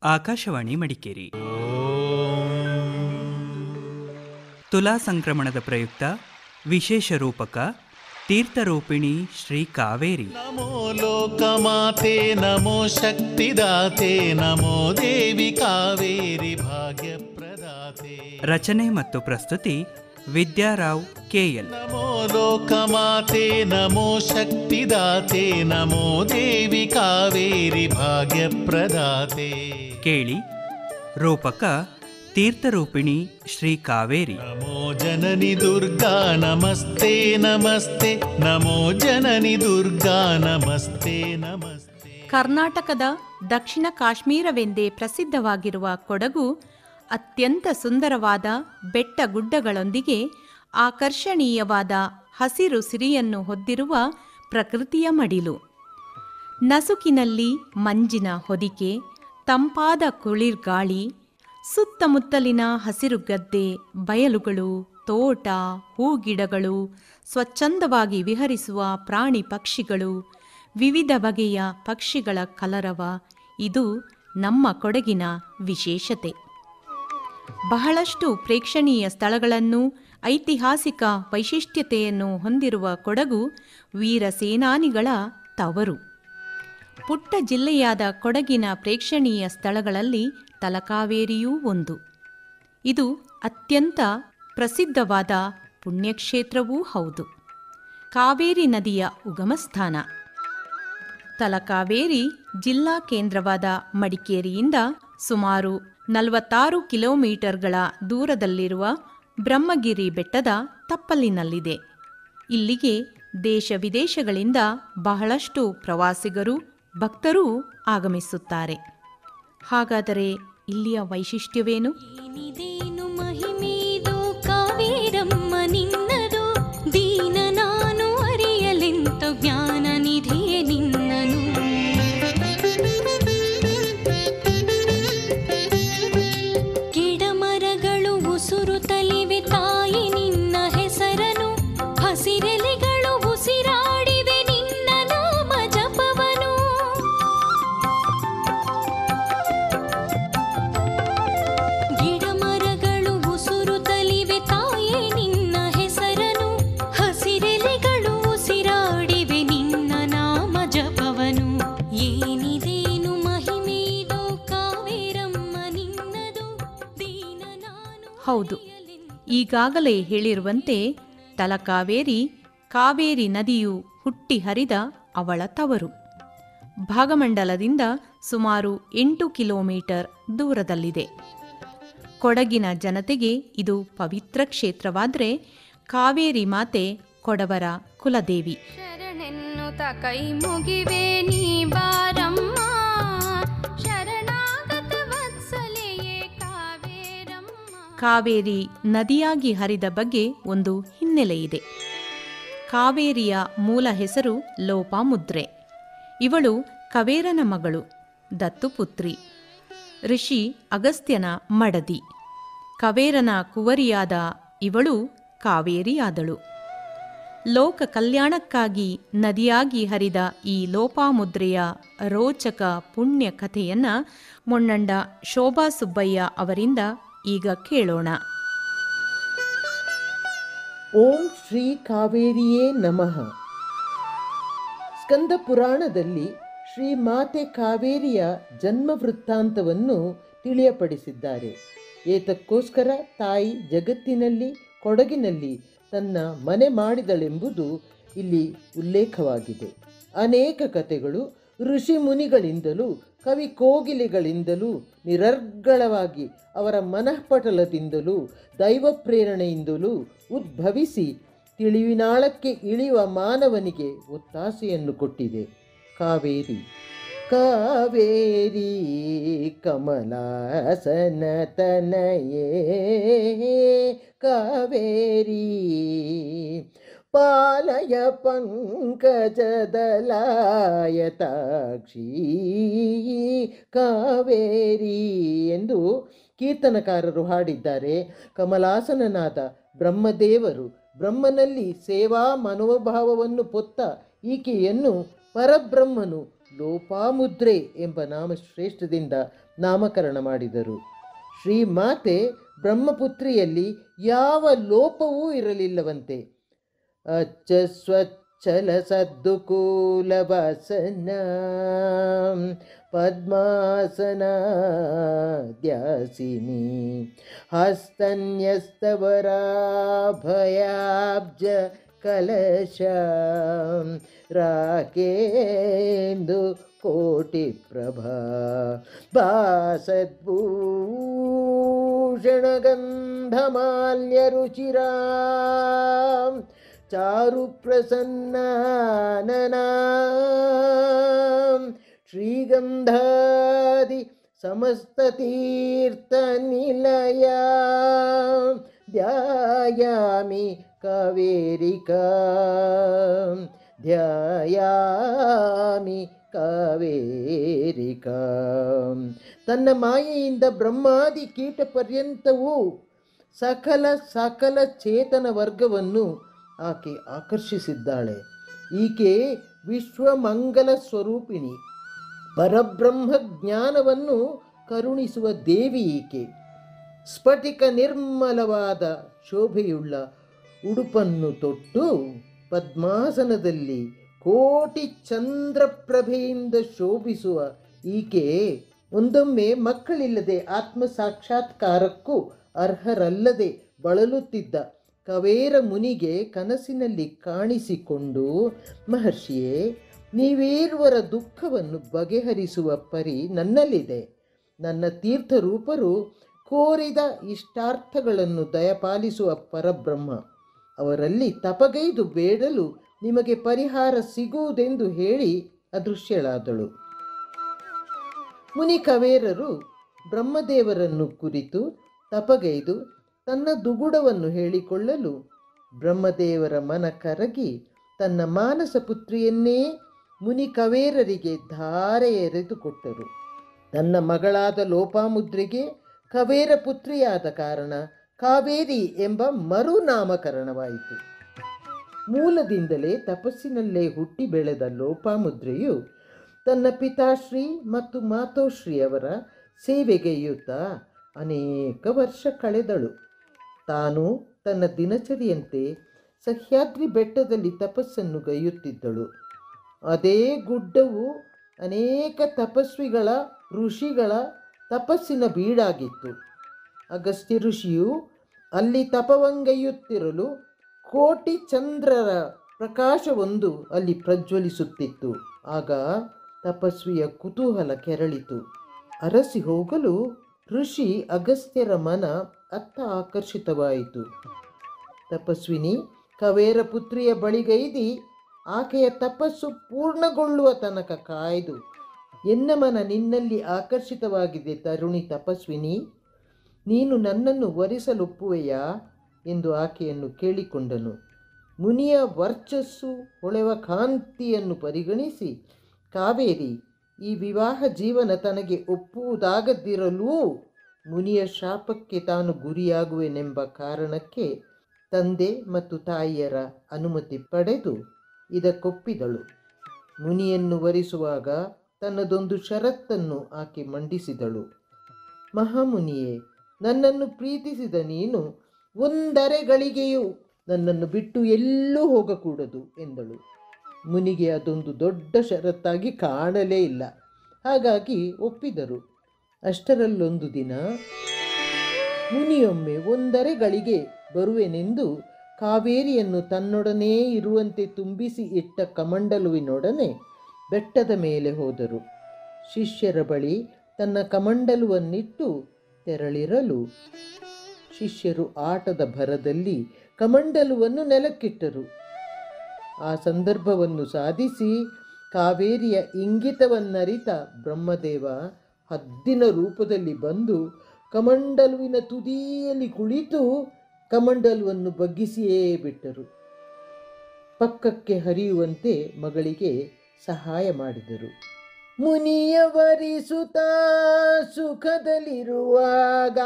ಆಕಾಶವಾಣಿ ಮಡಿಕೇರಿ ತುಲಾ ಸಂಕ್ರಮಣದ ಪ್ರಯುಕ್ತ ವಿಶೇಷ ರೂಪಕ ತೀರ್ಥರೂಪಿಣಿ ಶ್ರೀ ಕಾವೇರಿ ನಮೋ ಲೋಕಮಾತೆ ನಮೋ ಶಕ್ತಿದಾತೆ ನಮೋ ದೇವಿ ಕಾವೇರಿ ಭಾಗ್ಯಪ್ರದಾತೆ ರಚನೆ ಮತ್ತು ಪ್ರಸ್ತುತಿ ವಿದ್ಯಾರಾವ್ ಕೆಎಲ್ ನಮೋ ಲೋಕಮಾತೆ ನಮೋ ಶಕ್ತಿದಾತೆ ನಮೋ ದೇವಿ ಕಾವೇರಿ ಭಾಗ್ಯಪ್ರದಾತೆ ಕೇಳಿ ರೂಪಕ ತೀರ್ಥರೂಪಿಣಿ ಶ್ರೀ ಕಾವೇರಿ ನಮೋ ಜನನಿ ದುರ್ಗಾ ನಮಸ್ತೆ ನಮಸ್ತೆ ನಮೋ ಜನನಿ ದುರ್ಗಾ ನಮಸ್ತೆ ನಮಸ್ತೆ ಕರ್ನಾಟಕದ ದಕ್ಷಿಣ ಕಾಶ್ಮೀರವೆಂದೇ ಪ್ರಸಿದ್ಧವಾಗಿರುವ ಕೊಡಗು ಅತ್ಯಂತ ಸುಂದರವಾದ ಬೆಟ್ಟ ಗುಡ್ಡಗಳೊಂದಿಗೆ ಆಕರ್ಷಣೀಯವಾದ ಹಸಿರು ಸಿರಿಯನ್ನು ಹೊಂದಿರುವ ಪ್ರಕೃತಿಯ ಮಡಿಲು ನಸುಕಿನಲ್ಲಿ ಮಂಜಿನ ಹೊದಿಕೆ ತಂಪಾದ ಕುಳಿರ್ಗಾಳಿ ಸುತ್ತಮುತ್ತಲಿನ ಹಸಿರು ಗದ್ದೆ ಬಯಲುಗಳು ತೋಟ ಹೂಗಿಡಗಳು ಸ್ವಚ್ಛಂದವಾಗಿ ವಿಹರಿಸುವ ಪ್ರಾಣಿ ಪಕ್ಷಿಗಳು ವಿವಿಧ ಬಗೆಯ ಪಕ್ಷಿಗಳ ಕಲರವ ಇದು ನಮ್ಮ ಕೊಡಗಿನ ವಿಶೇಷತೆ ಬಹಳಷ್ಟು ಪ್ರೇಕ್ಷಣೀಯ ಸ್ಥಳಗಳನ್ನು ಐತಿಹಾಸಿಕ ವೈಶಿಷ್ಟ್ಯತೆಯನ್ನು ಹೊಂದಿರುವ ಕೊಡಗು ವೀರ ಸೇನಾನಿಗಳ ತವರು ಪುಟ್ಟ ಜಿಲ್ಲೆಯಾದ ಕೊಡಗಿನ ಪ್ರೇಕ್ಷಣೀಯ ಸ್ಥಳಗಳಲ್ಲಿ ತಲಕಾವೇರಿಯೂ ಒಂದು ಇದು ಅತ್ಯಂತ ಪ್ರಸಿದ್ಧವಾದ ಪುಣ್ಯಕ್ಷೇತ್ರವೂ ಹೌದು ಕಾವೇರಿ ನದಿಯ ಉಗಮಸ್ಥಾನ ತಲಕಾವೇರಿ ಜಿಲ್ಲಾ ಕೇಂದ್ರವಾದ ಮಡಿಕೇರಿಯಿಂದ ಸುಮಾರು ನಲವತ್ತಾರು ಕಿಲೋಮೀಟರ್ಗಳ ದೂರದಲ್ಲಿರುವ ಬ್ರಹ್ಮಗಿರಿ ಬೆಟ್ಟದ ತಪ್ಪಲಿನಲ್ಲಿದೆ ಇಲ್ಲಿಗೆ ದೇಶ ವಿದೇಶಗಳಿಂದ ಬಹಳಷ್ಟು ಪ್ರವಾಸಿಗರು ಭಕ್ತರೂ ಆಗಮಿಸುತ್ತಾರೆ ಹಾಗಾದರೆ ಇಲ್ಲಿಯ ವೈಶಿಷ್ಟ್ಯವೇನು ಏನಿದೇನು ಮಹಿಮೇದು ಕಾವೇರಮ್ಮ ನಿನ್ನದು ದೀನ ನಾನು ಅರಿಯಲೆಂತ ಜ್ಞಾನ ನಿಧಿಯೇ ನಿನ್ನನು ಗಿಡ ಮರಗಳು ಉಸುರು ತಲಿವೆ ತಾಯಿ ನಿನ್ನ ಹೆಸರನು ಹಸಿರೆಲೆಗಳು ಉಸಿರಾಡಿವೆ ನಿನ್ನ ನಾಮ ಜಪವನು ಗಿಡ ಮರಗಳು ಉಸುರು ತಲಿವೆ ತಾಯೇ ನಿನ್ನ ಹೆಸರನು ಹಸಿರೆಲೆಗಳು ಉಸಿರಾಡಿವೆ ನಿನ್ನ ನಾಮ ಜಪವನು ಏನಿದೇನು ಮಹಿಮೇದು ಕಾವೇರಮ್ಮ ನಿನ್ನದು ದೀನ ನಾನು ಹೌದು ಈಗಾಗಲೇ ಹೇಳಿರುವಂತೆ ತಲಕಾವೇರಿ ಕಾವೇರಿ ನದಿಯು ಹುಟ್ಟಿ ಹರಿದ ಅವಳ ತವರು ಭಾಗಮಂಡಲದಿಂದ ಸುಮಾರು ಎಂಟು ಕಿಲೋಮೀಟರ್ ದೂರದಲ್ಲಿದೆ ಕೊಡಗಿನ ಜನತೆಗೆ ಇದು ಪವಿತ್ರ ಕ್ಷೇತ್ರವಾದರೆ ಕಾವೇರಿ ಮಾತೆ ಕೊಡವರ ಕುಲದೇವಿ ಶರಣೆನ್ನುತ ಕೈ ಮುಗಿವೆ ನೀ ಬಾರಮ್ಮ ಶರಣಾಗತ ವತ್ಸಲೆಯೇ ಕಾವೇರಮ್ಮ ಕಾವೇರಿ ನದಿಯಾಗಿ ಹರಿದ ಬಗ್ಗೆ ಒಂದು ಹಿನ್ನೆಲೆ ಇದೆ ಕಾವೇರಿಯ ಮೂಲ ಹೆಸರು ಲೋಪಾಮುದ್ರೆ ಇವಳು ಕವೇರನ ಮಗಳು ದತ್ತುಪುತ್ರಿ ಋಷಿ ಅಗಸ್ತ್ಯನ ಮಡದಿ ಕವೇರನ ಕುವರಿಯಾದ ಇವಳು ಕಾವೇರಿಯಾದಳು ಲೋಕ ಕಲ್ಯಾಣಕ್ಕಾಗಿ ನದಿಯಾಗಿ ಹರಿದ ಈ ಲೋಪಾಮುದ್ರೆಯ ರೋಚಕ ಪುಣ್ಯ ಕಥೆಯನ್ನ ಮೊನ್ನಂಡ ಶೋಭಾ ಸುಬ್ಬಯ್ಯ ಅವರಿಂದ ಈಗ ಕೇಳೋಣ ಓಂ ಶ್ರೀ ಕಾವೇರಿಯೇ ನಮಃ ಸ್ಕಂದ ಪುರಾಣದಲ್ಲಿ ಶ್ರೀ ಮಾತೆ ಕಾವೇರಿಯ ಜನ್ಮ ವೃತ್ತಾಂತವನ್ನು ತಿಳಿಯಪಡಿಸಿದ್ದಾರೆ ಏತಕ್ಕೋಸ್ಕರ ತಾಯಿ ಜಗತ್ತಿನಲ್ಲಿ ಕೊಡಗಿನಲ್ಲಿ ತನ್ನ ಮನೆ ಮಾಡಿದಳೆಂಬುದು ಇಲ್ಲಿ ಉಲ್ಲೇಖವಾಗಿದೆ ಅನೇಕ ಕಥೆಗಳು ಋಷಿ ಮುನಿಗಳಿಂದಲೂ ಕವಿ ಕೋಗಿಲೆಗಳಿಂದಲೂ ನಿರರ್ಗಳವಾಗಿ ಅವರ ಮನಃಪಟಲದಿಂದಲೂ ದೈವ ಪ್ರೇರಣೆಯಿಂದಲೂ ಉದ್ಭವಿಸಿ ತಿಳಿವಿನಾಳಕ್ಕೆ ಇಳಿಯುವ ಮಾನವನಿಗೆ ಒತ್ತಾಸೆಯನ್ನು ಕೊಟ್ಟಿದೆ ಕಾವೇರಿ ಕಾವೇರಿ ಕಮಲಾಸನ ತನಯೇ ಕಾವೇರಿ ಪಾಲಯ ಪಂಕಜದಲಾಯತಾಕ್ಷಿ ಕಾವೇರಿ ಎಂದು ಕೀರ್ತನಕಾರರು ಹಾಡಿದ್ದಾರೆ ಕಮಲಾಸನನಾದ ಬ್ರಹ್ಮದೇವರು ಬ್ರಹ್ಮನಲ್ಲಿ ಸೇವಾ ಮನೋಭಾವವನ್ನು ಪೊತ್ತ ಈಕೆಯನ್ನು ಪರಬ್ರಹ್ಮನು ಲೋಪಾಮುದ್ರೆ ಎಂಬ ನಾಮ ಶ್ರೇಷ್ಠದಿಂದ ನಾಮಕರಣ ಮಾಡಿದರು ಶ್ರೀಮಾತೆ ಬ್ರಹ್ಮಪುತ್ರಿಯಲ್ಲಿ ಯಾವ ಲೋಪವೂ ಇರಲಿಲ್ಲವಂತೆ ಅಚ್ಚ ಸ್ವಚ್ಛಲ ಸದ್ದುಕೂಲವಾಸನ ಪದ್ಮಾಸನ ದ್ಯಾಸಿನಿ ಹಸ್ತನ್ಯಸ್ತವರಾಭಯಾಬ್ಜ ಕಲಶ ರಾಕೇಂದು ಕೋಟಿ ಪ್ರಭಾ ಭಾಸದ್ಭೂಷಣಗಂಧಮಾಲ್ಯ ರುಚಿರಾ ಚಾರು ಪ್ರಸನ್ನಾನನ ಶ್ರೀಗಂಧಾದಿ ಸಮಸ್ತ ತೀರ್ಥ ನಿಲಯ ಧ್ಯಾಯಾಮಿ ಕಾವೇರಿಕಾ ಧ್ಯಾಯಾಮಿ ಕಾವೇರಿಕಾ ತನ್ನ ಮಾಯೆಯಿಂದ ಬ್ರಹ್ಮಾದಿ ಕೀಟ ಪರ್ಯಂತವೂ ಸಕಲ ಸಕಲ ಚೇತನ ವರ್ಗವನ್ನು ಆಕೆ ಆಕರ್ಷಿಸಿದ್ದಾಳೆ ಈಕೆ ವಿಶ್ವಮಂಗಲ ಸ್ವರೂಪಿಣಿ ಪರಬ್ರಹ್ಮ ಜ್ಞಾನವನ್ನು ಕರುಣಿಸುವ ದೇವಿ ಈಕೆ ಸ್ಫಟಿಕ ನಿರ್ಮಲವಾದ ಶೋಭೆಯುಳ್ಳ ಉಡುಪನ್ನು ತೊಟ್ಟು ಪದ್ಮಾಸನದಲ್ಲಿ ಕೋಟಿ ಚಂದ್ರಪ್ರಭೆಯಿಂದ ಶೋಭಿಸುವ ಈಕೆ ಒಂದೊಮ್ಮೆ ಮಕ್ಕಳಿಲ್ಲದೆ ಆತ್ಮ ಸಾಕ್ಷಾತ್ಕಾರಕ್ಕೂ ಅರ್ಹರಲ್ಲದೆ ಬಳಲುತ್ತಿದ್ದ ಕವೇರ ಮುನಿಗೆ ಕನಸಿನಲ್ಲಿ ಕಾಣಿಸಿಕೊಂಡು ಮಹರ್ಷಿಯೇ ನೀವೇರುವರ ದುಃಖವನ್ನು ಬಗೆಹರಿಸುವ ಪರಿ ನನ್ನಲ್ಲಿದೆ ನನ್ನ ತೀರ್ಥರೂಪರು ಕೋರಿದ ಇಷ್ಟಾರ್ಥಗಳನ್ನು ದಯಪಾಲಿಸುವ ಪರಬ್ರಹ್ಮ ಅವರಲ್ಲಿ ತಪಗೈದು ಬೇಡಲು ನಿಮಗೆ ಪರಿಹಾರ ಸಿಗುವುದೆಂದು ಹೇಳಿ ಅದೃಶ್ಯಳಾದಳು ಮುನಿ ಕವೇರರು ಬ್ರಹ್ಮದೇವರನ್ನು ಕುರಿತು ತಪಗೈದು ತನ್ನ ದುಗುಡವನ್ನು ಹೇಳಿಕೊಳ್ಳಲು ಬ್ರಹ್ಮದೇವರ ಮನ ಕರಗಿ ತನ್ನ ಮಾನಸ ಪುತ್ರಿಯನ್ನೇ ಮುನಿ ಕವೇರರಿಗೆ ಧಾರೆ ಎರೆದುಕೊಟ್ಟರು ತನ್ನ ಮಗಳಾದ ಲೋಪಾಮುದ್ರೆಗೆ ಕವೇರ ಪುತ್ರಿಯಾದ ಕಾರಣ ಕಾವೇರಿ ಎಂಬ ಮರುನಾಮಕರಣವಾಯಿತು ಮೂಲದಿಂದಲೇ ತಪಸ್ಸಿನಲ್ಲೇ ಹುಟ್ಟಿ ಬೆಳೆದ ಲೋಪಾಮುದ್ರೆಯು ತನ್ನ ಪಿತಾಶ್ರೀ ಮತ್ತು ಮಾತೋಶ್ರೀಯವರ ಸೇವೆಗೈಯುತ್ತಾ ಅನೇಕ ವರ್ಷ ಕಳೆದಳು ತಾನು ತನ್ನ ದಿನಚರಿಯಂತೆ ಸಹ್ಯಾದ್ರಿ ಬೆಟ್ಟದಲ್ಲಿ ತಪಸ್ಸನ್ನು ಗೈಯುತ್ತಿದ್ದಳು ಅದೇ ಗುಡ್ಡವು ಅನೇಕ ತಪಸ್ವಿಗಳ ಋಷಿಗಳ ತಪಸ್ಸಿನ ಬೀಡಾಗಿತ್ತು ಅಗಸ್ತ್ಯ ಋಷಿಯು ಅಲ್ಲಿ ತಪವಂಗೈಯುತ್ತಿರಲು ಕೋಟಿ ಚಂದ್ರರ ಪ್ರಕಾಶವೊಂದು ಅಲ್ಲಿ ಪ್ರಜ್ವಲಿಸುತ್ತಿತ್ತು ಆಗ ತಪಸ್ವಿಯ ಕುತೂಹಲ ಕೆರಳಿತು ಅರಸಿ ಹೋಗಲು ಋಷಿ ಅಗಸ್ತ್ಯರ ಮನ ಅತ್ತ ಆಕರ್ಷಿತವಾಯಿತು ತಪಸ್ವಿನಿ ಕವೇರ ಪುತ್ರಿಯ ಬಳಿಗೈದಿ ಆಕೆಯ ತಪಸ್ಸು ಪೂರ್ಣಗೊಳ್ಳುವ ತನಕ ಕಾಯ್ದು ಎನ್ನ ಮನ ನಿನ್ನಲ್ಲಿ ಆಕರ್ಷಿತವಾಗಿದೆ ತರುಣಿ ತಪಸ್ವಿನಿ ನೀನು ನನ್ನನ್ನು ವರಿಸಲೊಪ್ಪುವೆಯಾ ಎಂದು ಆಕೆಯನ್ನು ಕೇಳಿಕೊಂಡನು ಮುನಿಯ ವರ್ಚಸ್ಸು ಹೊಳೆವ ಕಾಂತಿಯನ್ನು ಪರಿಗಣಿಸಿ ಕಾವೇರಿ ಈ ವಿವಾಹ ಜೀವನ ತನಗೆ ಒಪ್ಪುವುದಾಗದಿರಲೂ ಮುನಿಯ ಶಾಪಕ್ಕೆ ತಾನು ಗುರಿಯಾಗುವೆನೆಂಬ ಕಾರಣಕ್ಕೆ ತಂದೆ ಮತ್ತು ತಾಯಿಯರ ಅನುಮತಿ ಪಡೆದು ಇದಕ್ಕೊಪ್ಪಿದಳು ಮುನಿಯನ್ನು ವರಿಸುವಾಗ ತನ್ನದೊಂದು ಷರತ್ತನ್ನು ಆಕೆ ಮಂಡಿಸಿದಳು ಮಹಾಮುನಿಯೇ ನನ್ನನ್ನು ಪ್ರೀತಿಸಿದ ನೀನು ಒಂದರೆ ಗಳಿಗೆಯೂ ನನ್ನನ್ನು ಬಿಟ್ಟು ಎಲ್ಲೂ ಹೋಗಕೂಡದು ಎಂದಳು ಮುನಿಗೆ ಅದೊಂದು ದೊಡ್ಡ ಷರತ್ತಾಗಿ ಕಾಣಲೇ ಇಲ್ಲ ಹಾಗಾಗಿ ಒಪ್ಪಿದರು ಅಷ್ಟರಲ್ಲೊಂದು ದಿನ ಮುನಿಯೊಮ್ಮೆ ಒಂದರೆ ಗಳಿಗೆ ಬರುವೆನೆಂದು ಕಾವೇರಿಯನ್ನು ತನ್ನೊಡನೆ ಇರುವಂತೆ ತುಂಬಿಸಿ ಇಟ್ಟ ಕಮಂಡಲುವಿನೊಡನೆ ಬೆಟ್ಟದ ಮೇಲೆ ಹೋದರು ಶಿಷ್ಯರ ಬಳಿ ತನ್ನ ಕಮಂಡಲುವನ್ನಿಟ್ಟು ತೆರಳಿರಲು ಶಿಷ್ಯರು ಆಟದ ಭರದಲ್ಲಿ ಕಮಂಡಲುವನ್ನು ನೆಲಕ್ಕಿಟ್ಟರು ಆ ಸಂದರ್ಭವನ್ನು ಸಾಧಿಸಿ ಕಾವೇರಿಯ ಇಂಗಿತವನ್ನರಿತ ಬ್ರಹ್ಮದೇವ ಹದ್ದಿನ ರೂಪದಲ್ಲಿ ಬಂದು ಕಮಂಡಲುವಿನ ತುದಿಯಲ್ಲಿ ಕುಳಿತು ಕಮಂಡಲುವನ್ನು ಬಗ್ಗಿಸಿಯೇ ಬಿಟ್ಟರು ಪಕ್ಕಕ್ಕೆ ಹರಿಯುವಂತೆ ಮಗಳಿಗೆ ಸಹಾಯ ಮಾಡಿದರು ಮುನಿಯವರಿಸುತ್ತ ಸುಖದಲ್ಲಿರುವಾಗ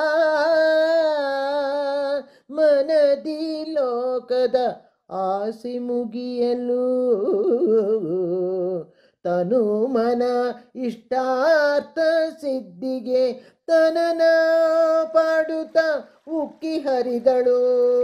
ಮನದಿ ಲೋಕದ ಆಸೆ ಮುಗಿಯಲು ತನು ಮನ ಇಷ್ಟಾರ್ಥ ಸಿದ್ಧಿಗೆ ತನನ ಪಾಡುತ್ತ ಉಕ್ಕಿ ಹರಿದಳು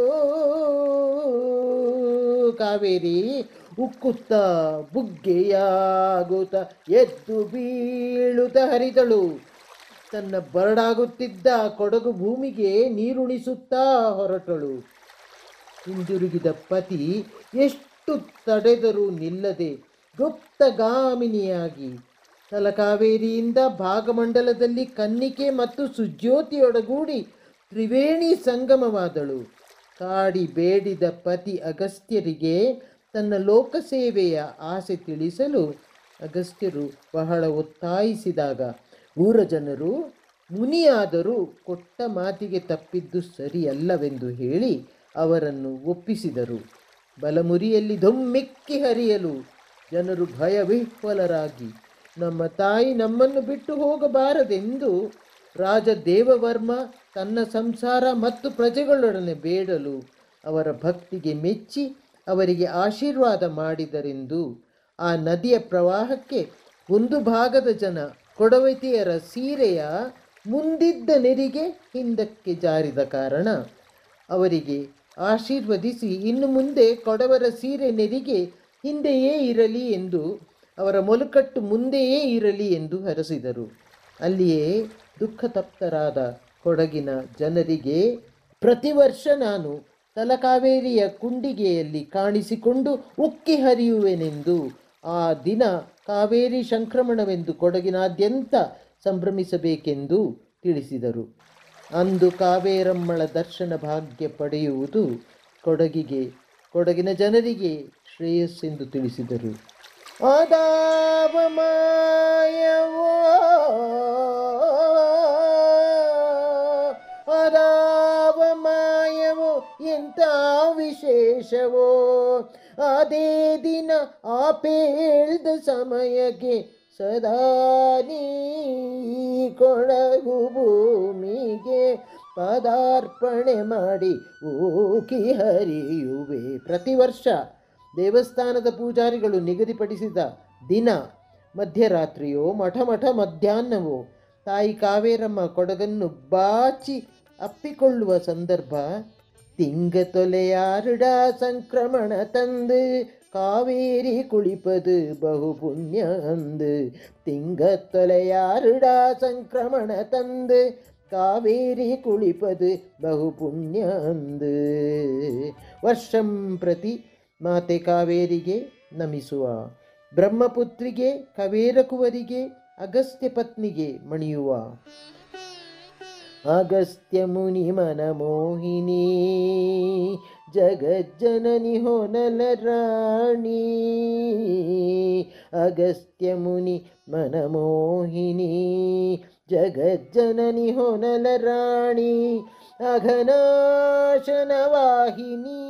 ಕಾವೇರಿ ಉಕ್ಕುತ್ತ ಬುಗ್ಗೆಯಾಗುತ್ತ ಎದ್ದು ಬೀಳುತ್ತ ಹರಿದಳು ತನ್ನ ಬರಡಾಗುತ್ತಿದ್ದ ಕೊಡಗು ಭೂಮಿಗೆ ನೀರುಣಿಸುತ್ತಾ ಹೊರಟಳು ಹಿಂದಿರುಗಿದ ಪತಿ ಎಷ್ಟು ತಡೆದರೂ ನಿಲ್ಲದೆ ಗುಪ್ತಗಾಮಿನಿಯಾಗಿ ತಲಕಾವೇರಿಯಿಂದ ಭಾಗಮಂಡಲದಲ್ಲಿ ಕನ್ನಿಕೆ ಮತ್ತು ಸುಜ್ಯೋತಿಯೊಡಗೂಡಿ ತ್ರಿವೇಣಿ ಸಂಗಮವಾದಳು ಕಾಡಿ ಬೇಡಿದ ಪತಿ ಅಗಸ್ತ್ಯರಿಗೆ ತನ್ನ ಲೋಕಸೇವೆಯ ಆಸೆ ತಿಳಿಸಲು ಅಗಸ್ತ್ಯರು ಬಹಳ ಒತ್ತಾಯಿಸಿದಾಗ ಊರ ಜನರು ಮುನಿಯಾದರೂ ಕೊಟ್ಟ ಮಾತಿಗೆ ತಪ್ಪಿದ್ದು ಸರಿಯಲ್ಲವೆಂದು ಹೇಳಿ ಅವರನ್ನು ಒಪ್ಪಿಸಿದರು ಬಲಮುರಿಯಲ್ಲಿ ಧೊಮ್ಮೆಕ್ಕಿ ಹರಿಯಲು ಜನರು ಭಯವಿಹ್ವಲರಾಗಿ ನಮ್ಮ ತಾಯಿ ನಮ್ಮನ್ನು ಬಿಟ್ಟು ಹೋಗಬಾರದೆಂದು ರಾಜ ದೇವವರ್ಮ ತನ್ನ ಸಂಸಾರ ಮತ್ತು ಪ್ರಜೆಗಳೊಡನೆ ಬೇಡಲು ಅವರ ಭಕ್ತಿಗೆ ಮೆಚ್ಚಿ ಅವರಿಗೆ ಆಶೀರ್ವಾದ ಮಾಡಿದರೆಂದು ಆ ನದಿಯ ಪ್ರವಾಹಕ್ಕೆ ಒಂದು ಭಾಗದ ಜನ ಕೊಡವತಿಯರ ಸೀರೆಯ ಮುಂದಿದ್ದ ನೆರಿಗೆ ಹಿಂದಕ್ಕೆ ಜಾರಿದ ಕಾರಣ ಅವರಿಗೆ ಆಶೀರ್ವದಿಸಿ ಇನ್ನು ಮುಂದೆ ಕೊಡವರ ಸೀರೆ ನೆರಿಗೆ ಹಿಂದೆಯೇ ಇರಲಿ ಎಂದು ಅವರ ಮೊಲಕಟ್ಟು ಮುಂದೆಯೇ ಇರಲಿ ಎಂದು ಹರಸಿದರು ಅಲ್ಲಿಯೇ ದುಃಖ ತಪ್ತರಾದ ಕೊಡಗಿನ ಜನರಿಗೆ ಪ್ರತಿ ವರ್ಷ ನಾನು ತಲಕಾವೇರಿಯ ಕುಂಡಿಗೆಯಲ್ಲಿ ಕಾಣಿಸಿಕೊಂಡು ಉಕ್ಕಿ ಹರಿಯುವೆನೆಂದು ಆ ದಿನ ಕಾವೇರಿ ಸಂಕ್ರಮಣವೆಂದು ಕೊಡಗಿನಾದ್ಯಂತ ಸಂಭ್ರಮಿಸಬೇಕೆಂದು ತಿಳಿಸಿದರು ಅಂದು ಕಾವೇರಮ್ಮಳ ದರ್ಶನ ಭಾಗ್ಯ ಪಡೆಯುವುದು ಕೊಡಗಿಗೆ ಕೊಡಗಿನ ಜನರಿಗೆ ಶ್ರೇಯಸ್ಸೆಂದು ತಿಳಿಸಿದರು ಆದಾವ ಮಾಯವೋ ಅದಾವ ಮಾಯವೋ ಎಂಥ ವಿಶೇಷವೋ ಅದೇ ದಿನ ಆಪೇಳ್ದ ಸಮಯಕ್ಕೆ ಸದಾ ನೀ ಕೊಡಗು ಭೂಮಿಗೆ ಪದಾರ್ಪಣೆ ಮಾಡಿ ಊಕಿ ಹರಿಯುವೆ ಪ್ರತಿ ವರ್ಷ ದೇವಸ್ಥಾನದ ಪೂಜಾರಿಗಳು ನಿಗದಿಪಡಿಸಿದ ದಿನ ಮಧ್ಯರಾತ್ರಿಯೋ ಮಠ ಮಠ ಮಧ್ಯಾಹ್ನವೋ ತಾಯಿ ಕಾವೇರಮ್ಮ ಕೊಡಗನ್ನು ಬಾಚಿ ಅಪ್ಪಿಕೊಳ್ಳುವ ಸಂದರ್ಭ ತಿಂಗ ತೊಲೆಯಾರುಡ ಸಂಕ್ರಮಣ ತಂದು ಕಾವೇರಿ ಕುಳಿಪದು ಬಹು ಪುಣ್ಯ ಅಂದು ತಿಂಗ ತೊಲೆಯಾರುಡ ಸಂಕ್ರಮಣ ತಂದು ಕಾವೇರಿ ಕುಳಿಪದು ಬಹು ಪುಣ್ಯ ಅಂದು ವರ್ಷಂ ಪ್ರತಿ ಮಾತೆ ಕಾವೇರಿಗೆ ನಮಿಸುವ ಬ್ರಹ್ಮಪುತ್ರಿಗೆ ಕವೇರಕುವರಿಗೆ ಅಗಸ್ತ್ಯ ಪತ್ನಿಗೆ ಮಣಿಯುವ ಅಗಸ್ತ್ಯ ಮುನಿ ಮನ ಮೋಹಿನಿ ಜಗಜ್ಜನನಿ ಹೊನಲ ರಾಣಿ ಅಗಸ್ತ್ಯ ಮುನಿ ಮನ ಮೋಹಿನಿ ಜಗಜ್ಜನನಿ ಹೊನಲ ರಾಣಿ ಅಘನಾಶನ ವಾಹಿನಿ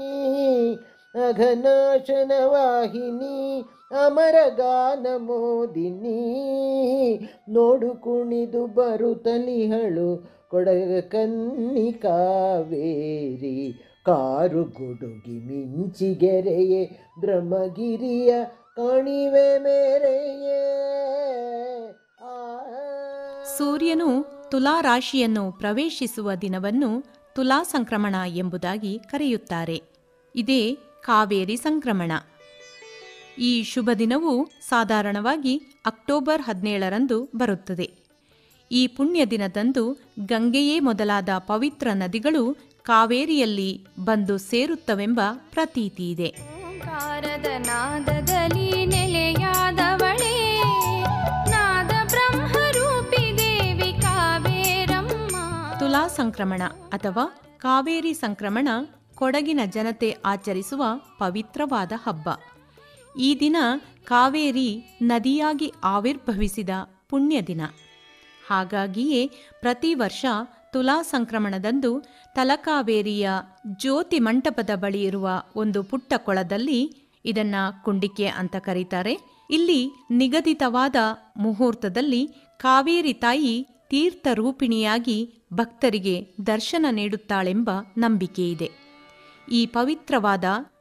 ಅಘನಾಶನ ವಾಹಿನಿ ಅಮರ ಗಾನ ಮೋದಿನಿ ನೋಡು ಕುಣಿದು ಬರುತ್ತಲಿಹಳು ಕೊಡಗ ಕನ್ನಿ ಕಾವೇರಿ ಕಾರು ಗುಡುಗಿ ಮಿಂಚಿಗೆರೆಯೇ ಬ್ರಹ್ಮಗಿರಿಯ ಕಣಿವೆ ಮೇರೆಯೇ ಆ ಸೂರ್ಯನು ತುಲಾ ರಾಶಿಯನ್ನು ಪ್ರವೇಶಿಸುವ ದಿನವನ್ನು ತುಲಾ ಸಂಕ್ರಮಣ ಎಂಬುದಾಗಿ ಕರೆಯುತ್ತಾರೆ ಇದೇ ಕಾವೇರಿ ಸಂಕ್ರಮಣ ಈ ಶುಭ ದಿನವು ಸಾಧಾರಣವಾಗಿ ಅಕ್ಟೋಬರ್ ಹದಿನೇಳರಂದು ಬರುತ್ತದೆ ಈ ಪುಣ್ಯ ದಿನದಂದು ಗಂಗೆಯೇ ಮೊದಲಾದ ಪವಿತ್ರ ನದಿಗಳು ಕಾವೇರಿಯಲ್ಲಿ ಬಂದು ಸೇರುತ್ತವೆಂಬ ಪ್ರತೀತಿ ಇದೆ ಓಂಕಾರದ ನಾದದಲ್ಲಿ ನೆಲೆಯಾದವಳೇ ನಾದ ಬ್ರಹ್ಮರೂಪಿ ದೇವಿ ಕಾವೇರಮ್ಮ ತುಲಾ ಸಂಕ್ರಮಣ ಅಥವಾ ಕಾವೇರಿ ಸಂಕ್ರಮಣ ಕೊಡಗಿನ ಜನತೆ ಆಚರಿಸುವ ಪವಿತ್ರವಾದ ಹಬ್ಬ ಈ ದಿನ ಕಾವೇರಿ ನದಿಯಾಗಿ ಆವಿರ್ಭವಿಸಿದ ಪುಣ್ಯ ದಿನ ಹಾಗಾಗಿಯೇ ಪ್ರತಿ ವರ್ಷ ತುಲಾ ಸಂಕ್ರಮಣದಂದು ತಲಕಾವೇರಿಯ ಜ್ಯೋತಿ ಮಂಟಪದ ಬಳಿ ಇರುವ ಒಂದು ಪುಟ್ಟ ಕೊಳದಲ್ಲಿ ಇದನ್ನ ಕುಂಡಿಕೆ ಅಂತ ಕರೀತಾರೆ ಇಲ್ಲಿ ನಿಗದಿತವಾದ ಮುಹೂರ್ತದಲ್ಲಿ ಕಾವೇರಿ ತಾಯಿ ತೀರ್ಥ ರೂಪಿಣಿಯಾಗಿ ಭಕ್ತರಿಗೆ ದರ್ಶನ ನೀಡುತ್ತಾಳೆಂಬ ನಂಬಿಕೆ ಇದೆ ಈ ಪವಿತ್ರವಾದ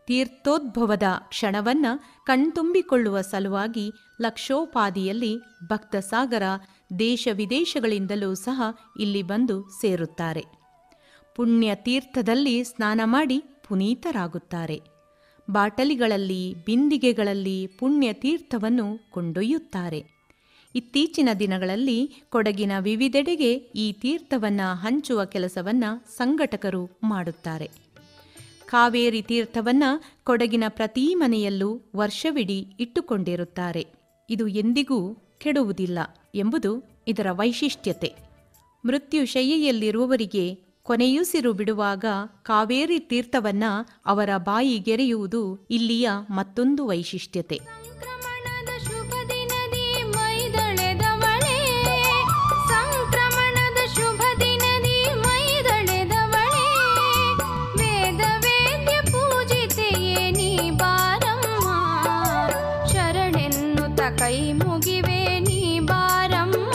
ತೀರ್ಥೋದ್ಭವದ ಕ್ಷಣವನ್ನ ಕಣ್ತುಂಬಿಕೊಳ್ಳುವ ಸಲುವಾಗಿ ಲಕ್ಷೋಪಾದಿಯಲ್ಲಿ ಭಕ್ತಸಾಗರ ದೇಶ ವಿದೇಶಗಳಿಂದಲೂ ಸಹ ಇಲ್ಲಿ ಬಂದು ಸೇರುತ್ತಾರೆ ಪುಣ್ಯ ತೀರ್ಥದಲ್ಲಿ ಸ್ನಾನ ಮಾಡಿ ಪುನೀತರಾಗುತ್ತಾರೆ ಬಾಟಲಿಗಳಲ್ಲಿ ಬಿಂದಿಗೆಗಳಲ್ಲಿ ಪುಣ್ಯ ತೀರ್ಥವನ್ನು ಕೊಂಡೊಯ್ಯುತ್ತಾರೆ ಇತ್ತೀಚಿನ ದಿನಗಳಲ್ಲಿ ಕೊಡಗಿನ ವಿವಿಧೆಡೆಗೆ ಈ ತೀರ್ಥವನ್ನ ಹಂಚುವ ಕೆಲಸವನ್ನ ಸಂಘಟಕರು ಮಾಡುತ್ತಾರೆ ಕಾವೇರಿ ತೀರ್ಥವನ್ನ ಕೊಡಗಿನ ಪ್ರತಿ ಮನೆಯಲ್ಲೂ ವರ್ಷವಿಡೀ ಇಟ್ಟುಕೊಂಡಿರುತ್ತಾರೆ ಇದು ಎಂದಿಗೂ ಕೆಡುವುದಿಲ್ಲ ಎಂಬುದು ಇದರ ವೈಶಿಷ್ಟ್ಯತೆ ಮೃತ್ಯುಶಯ್ಯೆಯಲ್ಲಿರುವವರಿಗೆ ಕೊನೆಯುಸಿರು ಬಿಡುವಾಗ ಕಾವೇರಿ ತೀರ್ಥವನ್ನ ಅವರ ಬಾಯಿಗೆರೆಯುವುದು ಇಲ್ಲಿಯ ಮತ್ತೊಂದು ವೈಶಿಷ್ಟ್ಯತೆ ಸಂಕ್ರಮಣದ ಶುಭ ದಿನದಿ ಮೈದಳೆದವಳೆ ಸಂಕ್ರಮಣದ ಶುಭ ದಿನದಿ ಮೈದಳೆದವಳೆ ವೇದ ವೇದ್ಯ ಪೂಜಿತೆಯೇ ನೀ ಬಾರಮ್ಮ ಶರಣೆನ್ನುತ್ತ ಕೈ ಮುಗಿವೆ ನೀ ಬಾರಮ್ಮ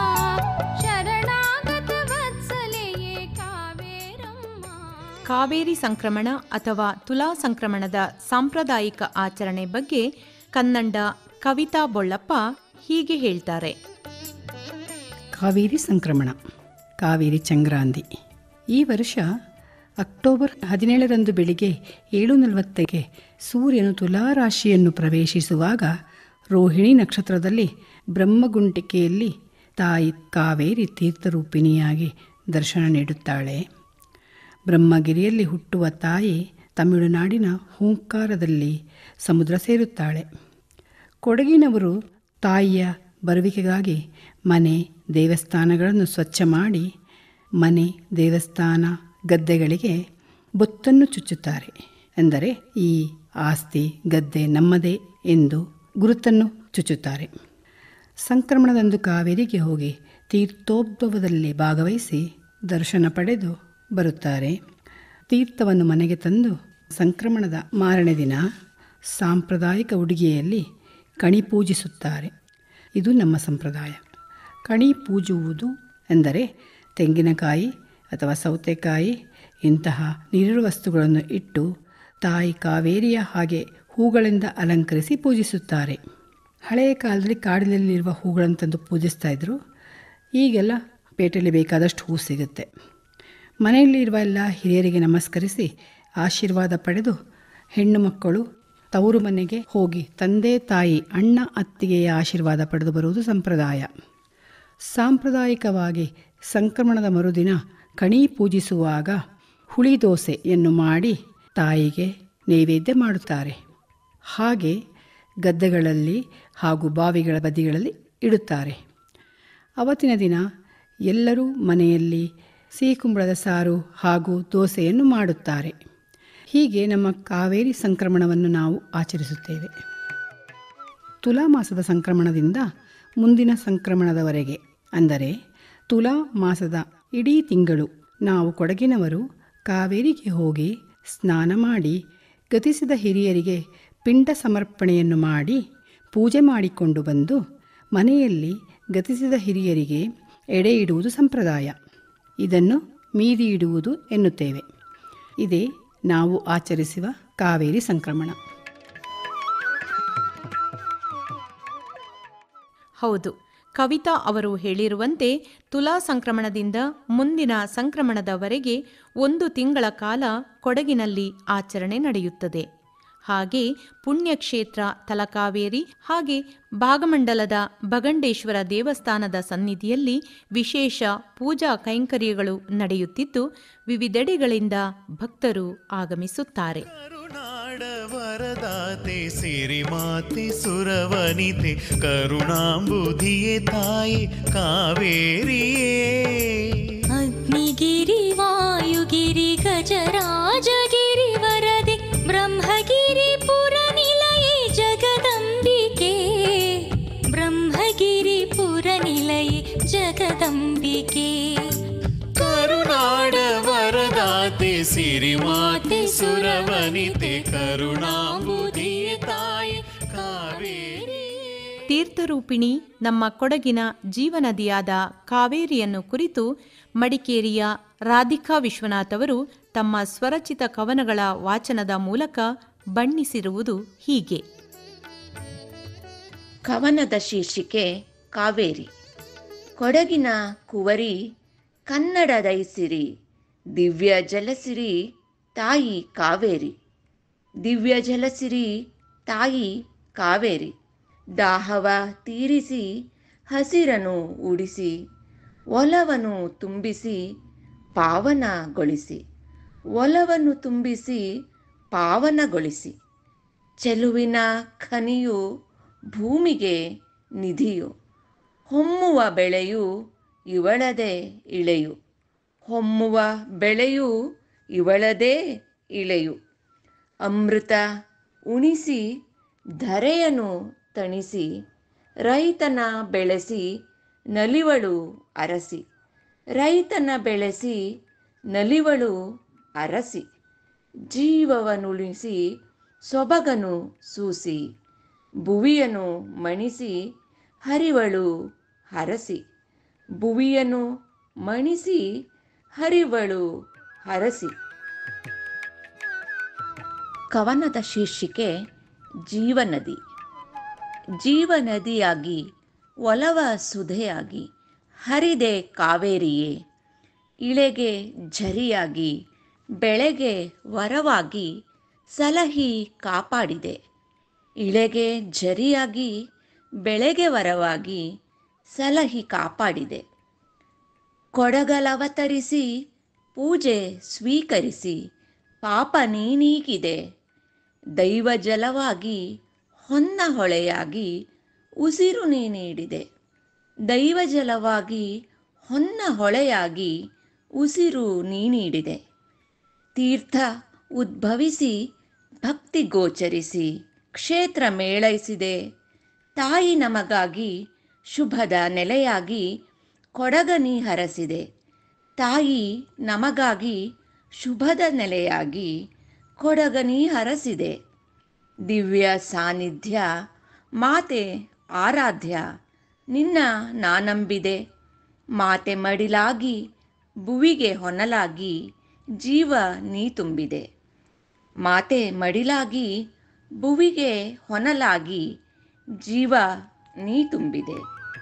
ಶರಣಾಗತ ವತ್ಸಲೆಯೇ ಕಾವೇರಮ್ಮ ಕಾವೇರಿ ಸಂಕ್ರಮಣ ಅಥವಾ ತುಲಾ ಸಂಕ್ರಮಣದ ಸಾಂಪ್ರದಾಯಿಕ ಆಚರಣೆ ಬಗ್ಗೆ ಕನ್ನಡ ಕವಿತಾ ಬೊಳ್ಳಪ್ಪ ಹೀಗೆ ಹೇಳ್ತಾರೆ ಕಾವೇರಿ ಸಂಕ್ರಮಣ ಕಾವೇರಿ ಚಂಗ್ರಾಂದಿ ಈ ವರ್ಷ ಅಕ್ಟೋಬರ್ ಹದಿನೇಳರಂದು ಬೆಳಿಗ್ಗೆ ಏಳು ನಲವತ್ತಕ್ಕೆ ಸೂರ್ಯನು ತುಲಾ ರಾಶಿಯನ್ನು ಪ್ರವೇಶಿಸುವಾಗ ರೋಹಿಣಿ ನಕ್ಷತ್ರದಲ್ಲಿ ಬ್ರಹ್ಮಗುಂಟಿಕೆಯಲ್ಲಿ ತಾಯಿ ಕಾವೇರಿ ತೀರ್ಥರೂಪಿಣಿಯಾಗಿ ದರ್ಶನ ನೀಡುತ್ತಾಳೆ ಬ್ರಹ್ಮಗಿರಿಯಲ್ಲಿ ಹುಟ್ಟುವ ತಾಯಿ ತಮಿಳುನಾಡಿನ ಹೂಂಕಾರದಲ್ಲಿ ಸಮುದ್ರ ಸೇರುತ್ತಾಳೆ ಕೊಡಗಿನವರು ತಾಯಿಯ ಬರುವಿಕೆಗಾಗಿ ಮನೆ ದೇವಸ್ಥಾನಗಳನ್ನು ಸ್ವಚ್ಛ ಮಾಡಿ ಮನೆ ದೇವಸ್ಥಾನ ಗದ್ದೆಗಳಿಗೆ ಬೊತ್ತನ್ನು ಚುಚ್ಚುತ್ತಾರೆ ಎಂದರೆ ಈ ಆಸ್ತಿ ಗದ್ದೆ ನಮ್ಮದೇ ಎಂದು ಗುರುತನ್ನು ಚುಚ್ಚುತ್ತಾರೆ ಸಂಕ್ರಮಣದಂದು ಕಾವೇರಿಗೆ ಹೋಗಿ ತೀರ್ಥೋದ್ಭವದಲ್ಲಿ ಭಾಗವಹಿಸಿ ದರ್ಶನ ಪಡೆದು ಬರುತ್ತಾರೆ ತೀರ್ಥವನ್ನು ಮನೆಗೆ ತಂದು ಸಂಕ್ರಮಣದ ಮಾರನೇ ದಿನ ಸಾಂಪ್ರದಾಯಿಕ ಉಡುಗೆಯಲ್ಲಿ ಕಣಿ ಪೂಜಿಸುತ್ತಾರೆ ಇದು ನಮ್ಮ ಸಂಪ್ರದಾಯ ಕಣಿ ಪೂಜುವುದು ಎಂದರೆ ತೆಂಗಿನಕಾಯಿ ಅಥವಾ ಸೌತೆಕಾಯಿ ಇಂತಹ ನೀರಿರುವ ವಸ್ತುಗಳನ್ನು ಇಟ್ಟು ತಾಯಿ ಕಾವೇರಿಯ ಹಾಗೆ ಹೂಗಳಿಂದ ಅಲಂಕರಿಸಿ ಪೂಜಿಸುತ್ತಾರೆ ಹಳೆಯ ಕಾಲದಲ್ಲಿ ಕಾಡಿನಲ್ಲಿರುವ ಹೂಗಳನ್ನು ತಂದು ಪೂಜಿಸ್ತಾ ಇದ್ರು ಈಗೆಲ್ಲ ಪೇಟೆಯಲ್ಲಿ ಬೇಕಾದಷ್ಟು ಹೂ ಸಿಗುತ್ತೆ ಮನೆಯಲ್ಲಿರುವ ಎಲ್ಲ ಹಿರಿಯರಿಗೆ ನಮಸ್ಕರಿಸಿ ಆಶೀರ್ವಾದ ಪಡೆದು ಹೆಣ್ಣು ಮಕ್ಕಳು ತವರು ಮನೆಗೆ ಹೋಗಿ ತಂದೆ ತಾಯಿ ಅಣ್ಣ ಅತ್ತಿಗೆಯ ಆಶೀರ್ವಾದ ಪಡೆದು ಬರುವುದು ಸಂಪ್ರದಾಯ ಸಾಂಪ್ರದಾಯಿಕವಾಗಿ ಸಂಕ್ರಮಣದ ಮರುದಿನ ಕಣಿ ಪೂಜಿಸುವಾಗ ಹುಳಿ ದೋಸೆಯನ್ನು ಮಾಡಿ ತಾಯಿಗೆ ನೈವೇದ್ಯ ಮಾಡುತ್ತಾರೆ ಹಾಗೆ ಗದ್ದೆಗಳಲ್ಲಿ ಹಾಗೂ ಬಾವಿಗಳ ಬದಿಗಳಲ್ಲಿ ಇಡುತ್ತಾರೆ ಅವತ್ತಿನ ದಿನ ಎಲ್ಲರೂ ಮನೆಯಲ್ಲಿ ಸಿಹಿಕುಂಬಳದ ಸಾರು ಹಾಗೂ ದೋಸೆಯನ್ನು ಮಾಡುತ್ತಾರೆ ಹೀಗೆ ನಮ್ಮ ಕಾವೇರಿ ಸಂಕ್ರಮಣವನ್ನು ನಾವು ಆಚರಿಸುತ್ತೇವೆ ತುಲಾ ಮಾಸದ ಸಂಕ್ರಮಣದಿಂದ ಮುಂದಿನ ಸಂಕ್ರಮಣದವರೆಗೆ ಅಂದರೆ ತುಲಾ ಮಾಸದ ಇಡೀ ತಿಂಗಳು ನಾವು ಕೊಡಗಿನವರು ಕಾವೇರಿಗೆ ಹೋಗಿ ಸ್ನಾನ ಮಾಡಿ ಗತಿಸಿದ ಹಿರಿಯರಿಗೆ ಪಿಂಡ ಸಮರ್ಪಣೆಯನ್ನು ಮಾಡಿ ಪೂಜೆ ಮಾಡಿಕೊಂಡು ಬಂದು ಮನೆಯಲ್ಲಿ ಗತಿಸಿದ ಹಿರಿಯರಿಗೆ ಎಡೆ ಇಡುವುದು ಸಂಪ್ರದಾಯ ಇದನ್ನು ಮೀದಿ ಇಡುವುದು ಎನ್ನುತ್ತೇವೆ ಇದೇ ನಾವು ಆಚರಿಸುವ ಕಾವೇರಿ ಸಂಕ್ರಮಣ ಹೌದು ಕವಿತಾ ಅವರು ಹೇಳಿರುವಂತೆ ತುಲಾ ಸಂಕ್ರಮಣದಿಂದ ಮುಂದಿನ ಸಂಕ್ರಮಣದವರೆಗೆ ಒಂದು ತಿಂಗಳ ಕಾಲ ಕೊಡಗಿನಲ್ಲಿ ಆಚರಣೆ ನಡೆಯುತ್ತದೆ ಹಾಗೆ ಪುಣ್ಯಕ್ಷೇತ್ರ ತಲಕಾವೇರಿ ಹಾಗೆ ಭಾಗಮಂಡಲದ ಬಗಂಡೇಶ್ವರ ದೇವಸ್ಥಾನದ ಸನ್ನಿಧಿಯಲ್ಲಿ ವಿಶೇಷ ಪೂಜಾ ಕೈಂಕರ್ಯಗಳು ನಡೆಯುತ್ತಿದ್ದು ವಿವಿಧೆಡೆಗಳಿಂದ ಭಕ್ತರು ಆಗಮಿಸುತ್ತಾರೆ ಕರುನಾಡ ವರದಾತೆ ಸಿರಿಮಾತೆ ಸುರವನಿತೆ ಕರುಣಾಂಬುಧಿಯೇ ತಾಯಿ ಕಾವೇರಿಯೇ ಅಗ್ನಿಗಿರಿ ವಾಯುಗಿರಿ ಗಜರಾಜಗಿರಿ ವರದೆ ಬ್ರಹ್ಮಗಿರಿ ಪುರನಿಲಯೇ ಜಗದಂಬಿಕೆ ಬ್ರಹ್ಮಗಿರಿ ಪುರನಿಲಯೇ ಜಗದಂಬಿಕೆ ಕರುನಾಡ ವರದಾತೆ ಸಿರಿಮಾತೆ ಸುರವನಿತೆ ಕರುಣಾಂಬುಧಿಯೇ ತಾಯಿ ಕಾವೇರಿ ತೀರ್ಥರೂಪಿಣಿ ನಮ್ಮ ಕೊಡಗಿನ ಜೀವನದಿಯಾದ ಕಾವೇರಿಯನ್ನು ಕುರಿತು ಮಡಿಕೇರಿಯ ರಾಧಿಕಾ ವಿಶ್ವನಾಥ್ ಅವರು ತಮ್ಮ ಸ್ವರಚಿತ ಕವನಗಳ ವಾಚನದ ಮೂಲಕ ಬಣ್ಣಿಸಿರುವುದು ಹೀಗೆ ಕವನದ ಶೀರ್ಷಿಕೆ ಕಾವೇರಿ ಕೊಡಗಿನ ಕುವರಿ ಕನ್ನಡದೈಸಿರಿ ದಿವ್ಯ ಜಲಸಿರಿ ತಾಯಿ ಕಾವೇರಿ ದಿವ್ಯ ಜಲಸಿರಿ ತಾಯಿ ಕಾವೇರಿ ದಾಹವ ತೀರಿಸಿ ಹಸಿರನು ಉಡಿಸಿ ಒಲವನ್ನು ತುಂಬಿಸಿ ಪಾವನಗೊಳಿಸಿ ಒಲವನ್ನು ತುಂಬಿಸಿ ಪಾವನಗೊಳಿಸಿ ಚೆಲುವಿನ ಖನಿಯು ಭೂಮಿಗೆ ನಿಧಿಯು ಹೊಮ್ಮುವ ಬೆಳೆಯು ಇವಳದೇ ಇಳೆಯು ಹೊಮ್ಮುವ ಬೆಳೆಯು ಇವಳದೇ ಇಳೆಯು ಅಮೃತ ಉಣಿಸಿ ಧರೆಯನು ತಣಿಸಿ ರೈತನ ಬೆಳೆಸಿ ನಲಿವಳು ಅರಸಿ ರೈತನ ಬೆಳೆಸಿ ನಲಿವಳು ಅರಸಿ ಜೀವವನುಳಿಸಿ ಸೊಬಗನು ಸೂಸಿ ಭುವಿಯನು ಮಣಿಸಿ ಹರಿವಳು ಹರಸಿ ಭುವಿಯನು ಮಣಿಸಿ ಹರಿವಳು ಹರಸಿ ಕವನದ ಶೀರ್ಷಿಕೆ ಜೀವನದಿ ಜೀವನದಿಯಾಗಿ ಒಲವ ಸುಧೆಯಾಗಿ ಹರಿದೆ ಕಾವೇರಿಯೇ ಇಳೆಗೆ ಝರಿಯಾಗಿ ಬೆಳೆಗೆ ವರವಾಗಿ ಸಲಹಿ ಕಾಪಾಡಿದೆ ಇಳೆಗೆ ಝರಿಯಾಗಿ ಬೆಳೆಗೆ ವರವಾಗಿ ಸಲಹಿ ಕಾಪಾಡಿದೆ ಕೊಡಗಲವತರಿಸಿ ಪೂಜೆ ಸ್ವೀಕರಿಸಿ ಪಾಪ ನೀನೀಗಿದೆ ದೈವ ಜಲವಾಗಿ ಹೊನ್ನ ಹೊಳೆಯಾಗಿ ಉಸಿರು ನೀ ನೀಡಿದೆ ದೈವ ಜಲವಾಗಿ ಹೊನ್ನ ಹೊಳೆಯಾಗಿ ಉಸಿರು ನೀ ನೀಡಿದೆ ತೀರ್ಥ ಉದ್ಭವಿಸಿ ಭಕ್ತಿ ಗೋಚರಿಸಿ ಕ್ಷೇತ್ರ ಮೇಳೈಸಿದೆ ತಾಯಿ ನಮಗಾಗಿ ಶುಭದ ನೆಲೆಯಾಗಿ ಕೊಡಗನಿ ಹರಸಿದೆ ತಾಯಿ ನಮಗಾಗಿ ಶುಭದ ನೆಲೆಯಾಗಿ ಕೊಡಗನಿ ಹರಸಿದೆ ದಿವ್ಯ ಸಾನ್ನಿಧ್ಯ ಮಾತೆ ಆರಾಧ್ಯ ನಿನ್ನ ನಾನಂಬಿದೆ ಮಾತೆ ಮಡಿಲಾಗಿ ಭುವಿಗೆ ಹೊನಲಾಗಿ ಜೀವ ನೀ ತುಂಬಿದೆ ಮಾತೆ ಮಡಿಲಾಗಿ ಭುವಿಗೆ ಹೊನಲಾಗಿ ಜೀವ ನೀ ತುಂಬಿದೆ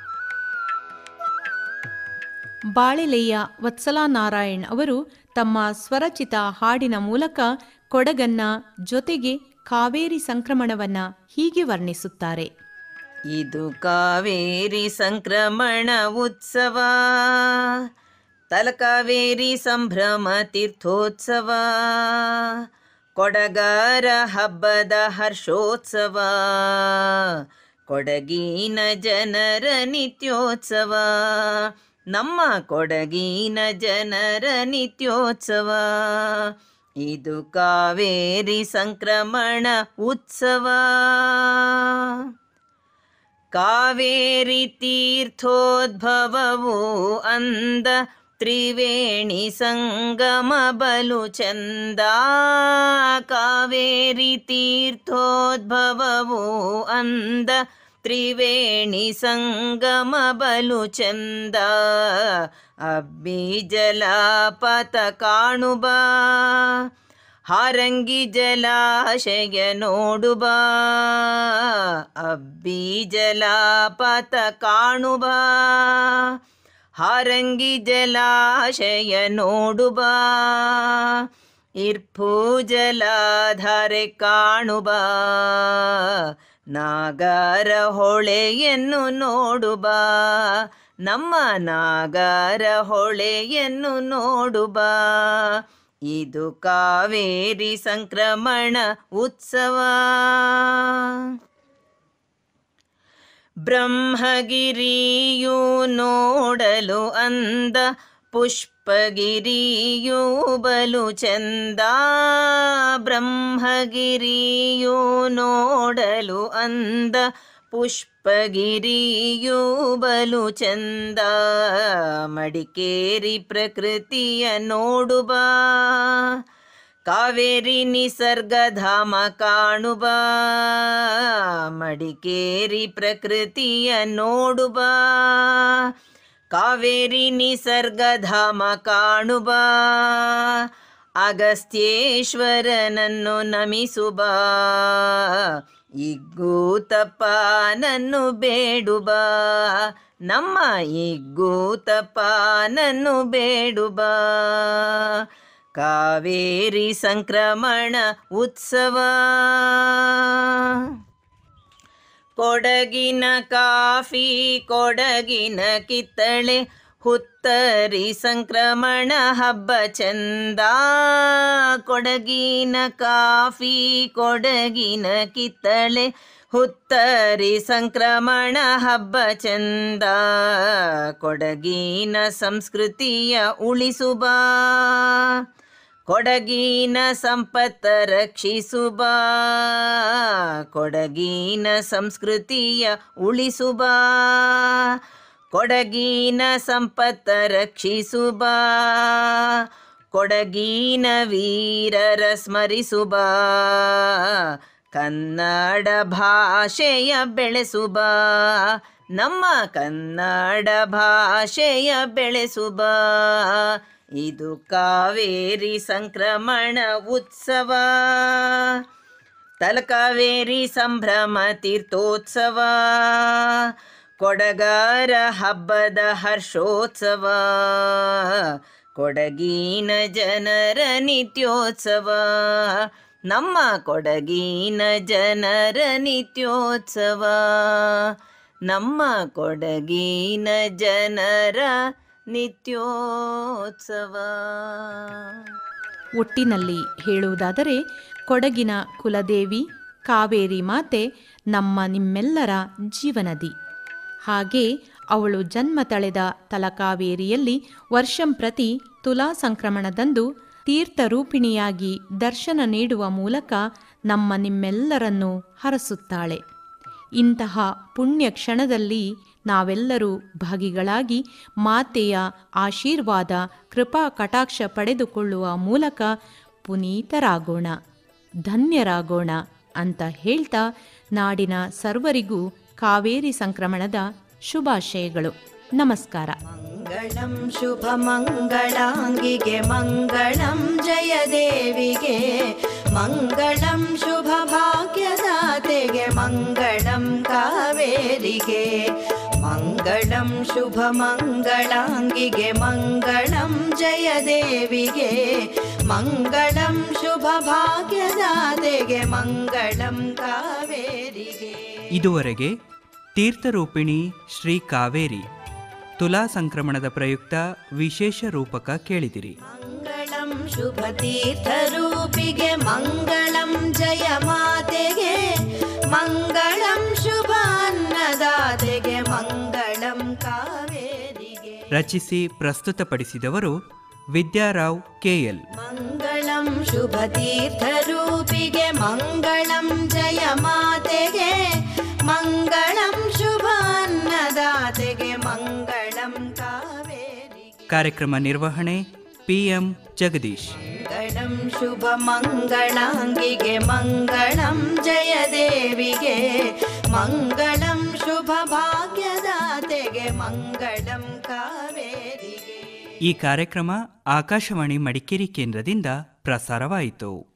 ಬಾಳೆಲೆಯ ವತ್ಸಲಾ ನಾರಾಯಣ್ ಅವರು ತಮ್ಮ ಸ್ವರಚಿತ ಹಾಡಿನ ಮೂಲಕ ಕೊಡಗನ್ನ ಜೊತೆಗೆ ಕಾವೇರಿ ಸಂಕ್ರಮಣವನ್ನ ಹೀಗೆ ವರ್ಣಿಸುತ್ತಾರೆ ಇದು ಕಾವೇರಿ ಸಂಕ್ರಮಣ ಉತ್ಸವ ತಲಕಾವೇರಿ ಸಂಭ್ರಮ ತೀರ್ಥೋತ್ಸವ ಕೊಡಗಾರ ಹಬ್ಬದ ಹರ್ಷೋತ್ಸವ ಕೊಡಗಿನ ಜನರ ನಿತ್ಯೋತ್ಸವ ನಮ್ಮ ಕೊಡಗಿನ ಜನರ ನಿತ್ಯೋತ್ಸವ ಇದು ಕಾವೇರಿ ಸಂಕ್ರಮಣ ಉತ್ಸವ ಕಾವೇರಿ ತೀರ್ಥೋದ್ಭವವು ಅಂದ ತ್ರಿವೇಣಿ ಸಂಗಮ ಬಲು ಚಂದ ಕಾವೇರಿ ತೀರ್ಥೋದ್ಭವವು ಅಂದ ತ್ರಿವೇಣಿ ಸಂಗಮ ಬಲು ಚಂದ ಅಬ್ಬಿ ಜಲಪಾತ ಕಾಣುಬ ಹಾರಂಗಿ ಜಲಾಶಯ ನೋಡುಬ ಅಬ್ಬಿ ಜಲಪಾತ ಕಾಣುಬ ಹಾರಂಗಿ ಜಲಾಶಯ ನೋಡುಬ ಇರ್ಫು ಜಲಾಧಾರೆ ಕಾಣುಬ ನಾಗರ ಹೊಳೆಯನ್ನು ನೋಡುಬ ನಮ್ಮ ನಾಗರ ಹೊಳೆಯನ್ನು ನೋಡುಬ ಇದು ಕಾವೇರಿ ಸಂಕ್ರಮಣ ಉತ್ಸವ ಬ್ರಹ್ಮಗಿರಿಯು ನೋಡಲು ಅಂದ ಪುಷ್ಪಗಿರಿಯು ಬಲು ಚಂದ ಬ್ರಹ್ಮಗಿರಿಯು ನೋಡಲು ಅಂದ ಪುಷ್ಪಗಿರಿಯು ಬಲು ಚಂದ ಮಡಿಕೇರಿ ಪ್ರಕೃತಿಯ ನೋಡುಬ ಕಾವೇರಿ ನಿಸರ್ಗಧಾಮ ಕಾಣುಬ ಮಡಿಕೇರಿ ಪ್ರಕೃತಿಯ ನೋಡುಬ ಕಾವೇರಿ ನಿಸರ್ಗಧಾಮ ಕಾಣುಬ ಅಗಸ್ತ್ಯೇಶ್ವರನನ್ನು ನಮಿಸುಬ ಇಗ್ಗೂತಪ್ಪನನ್ನು ಬೇಡುಬ ನಮ್ಮ ಇಗ್ಗೂತಪ್ಪನನ್ನು ಬೇಡುಬ ಕಾವೇರಿ ಸಂಕ್ರಮಣ ಉತ್ಸವ ಕೊಡಗಿನ ಕಾಫಿ ಕೊಡಗಿನ ಕಿತ್ತಳೆ ಹುತ್ತರಿ ಸಂಕ್ರಮಣ ಹಬ್ಬ ಚಂದ ಕೊಡಗಿನ ಕಾಫಿ ಕೊಡಗಿನ ಕಿತ್ತಳೆ ಹುತ್ತರಿ ಸಂಕ್ರಮಣ ಹಬ್ಬ ಚಂದ ಕೊಡಗಿನ ಸಂಸ್ಕೃತಿಯ ಉಳಿಸುಬ ಕೊಡಗಿನ ಸಂಪತ್ತ ರಕ್ಷಿಸುಬ ಕೊಡಗಿನ ಸಂಸ್ಕೃತಿಯ ಉಳಿಸುಬ ಕೊಡಗಿನ ಸಂಪತ್ತ ರಕ್ಷಿಸುಬ ಕೊಡಗಿನ ವೀರರ ಸ್ಮರಿಸುಬ ಕನ್ನಡ ಭಾಷೆಯ ಬೆಳೆಸುಬ ನಮ್ಮ ಕನ್ನಡ ಭಾಷೆಯ ಬೆಳೆಸುಬ ಇದು ಕಾವೇರಿ ಸಂಕ್ರಮಣ ಉತ್ಸವ ತಲಕಾವೇರಿ ಸಂಭ್ರಮ ತೀರ್ಥೋತ್ಸವ ಕೊಡಗಾರ ಹಬ್ಬದ ಹರ್ಷೋತ್ಸವ ಕೊಡಗಿನ ಜನರ ನಿತ್ಯೋತ್ಸವ ನಮ್ಮ ಕೊಡಗಿನ ಜನರ ನಿತ್ಯೋತ್ಸವ ನಮ್ಮ ಕೊಡಗಿನ ಜನರ ನಿತ್ಯೋತ್ಸವ ಒಟ್ಟಿನಲ್ಲಿ ಹೇಳುವುದಾದರೆ ಕೊಡಗಿನ ಕುಲದೇವಿ ಕಾವೇರಿ ಮಾತೆ ನಮ್ಮ ನಿಮ್ಮೆಲ್ಲರ ಜೀವನದಿ ಹಾಗೆ ಅವಳು ಜನ್ಮ ತಳೆದ ತಲಕಾವೇರಿಯಲ್ಲಿ ವರ್ಷಂಪ್ರತಿ ತುಲಾ ಸಂಕ್ರಮಣದಂದು ತೀರ್ಥರೂಪಿಣಿಯಾಗಿ ದರ್ಶನ ನೀಡುವ ಮೂಲಕ ನಮ್ಮ ನಿಮ್ಮೆಲ್ಲರನ್ನೂ ಹರಸುತ್ತಾಳೆ ಇಂತಹ ಪುಣ್ಯ ಕ್ಷಣದಲ್ಲಿ ನಾವೆಲ್ಲರೂ ಭಾಗಿಗಳಾಗಿ ಮಾತೆಯ ಆಶೀರ್ವಾದ ಕೃಪಾ ಕಟಾಕ್ಷ ಪಡೆದುಕೊಳ್ಳುವ ಮೂಲಕ ಪುನೀತರಾಗೋಣ ಧನ್ಯರಾಗೋಣ ಅಂತ ಹೇಳ್ತಾ ನಾಡಿನ ಸರ್ವರಿಗೂ ಕಾವೇರಿ ಸಂಕ್ರಮಣದ ಶುಭಾಶಯಗಳು ನಮಸ್ಕಾರ मङ्गलं शुभमङ्गलाङ्गिगे मङ्गलं जयदेविगे मङ्गलं शुभभाग्यदातेगे मङ्गलं कावेरिगे मङ्गलं शुभमङ्गलाङ्गिगे मङ्गलं जयदेविगे मङ्गलं शुभभाग्यदातेगे मङ्गलं कावेरिगे ಇದುವರೆಗೆ ತೀರ್ಥರೂಪಿಣಿ ಶ್ರೀ ಕಾವೇರಿ ತುಲಾ ಸಂಕ್ರಮಣದ ಪ್ರಯುಕ್ತ ವಿಶೇಷ ರೂಪಕ ಕೇಳಿದಿರಿ मङ्गलं शुभतीर्थरूपिगे मङ्गलं जय मातेगे मङ्गलं शुभ अन्नदातेगे मङ्गलं कावेरिगे ರಚಿಸಿ ಪ್ರಸ್ತುತಪಡಿಸಿದವರು ವಿದ್ಯಾರಾವ್ ಕೆಎಲ್ मङ्गलं शुभतीर्थरूपिगे मङ्गलं जय मातेगे मङ्गलं शुभ अन्नदातेगे मङ्गलं कावेरिगे ಕಾರ್ಯಕ್ರಮ ನಿರ್ವಹಣೆ ಪಿಎಂ ಜಗದೀಶ್ मङ्गलं शुभमङ्गलाङ्गिगे मङ्गलं जयदेविगे मङ्गलं शुभभाग्यदातेगे मङ्गलं कावेरिगे ಈ ಕಾರ್ಯಕ್ರಮ ಆಕಾಶವಾಣಿ ಮಡಿಕೇರಿ ಕೇಂದ್ರದಿಂದ ಪ್ರಸಾರವಾಯಿತು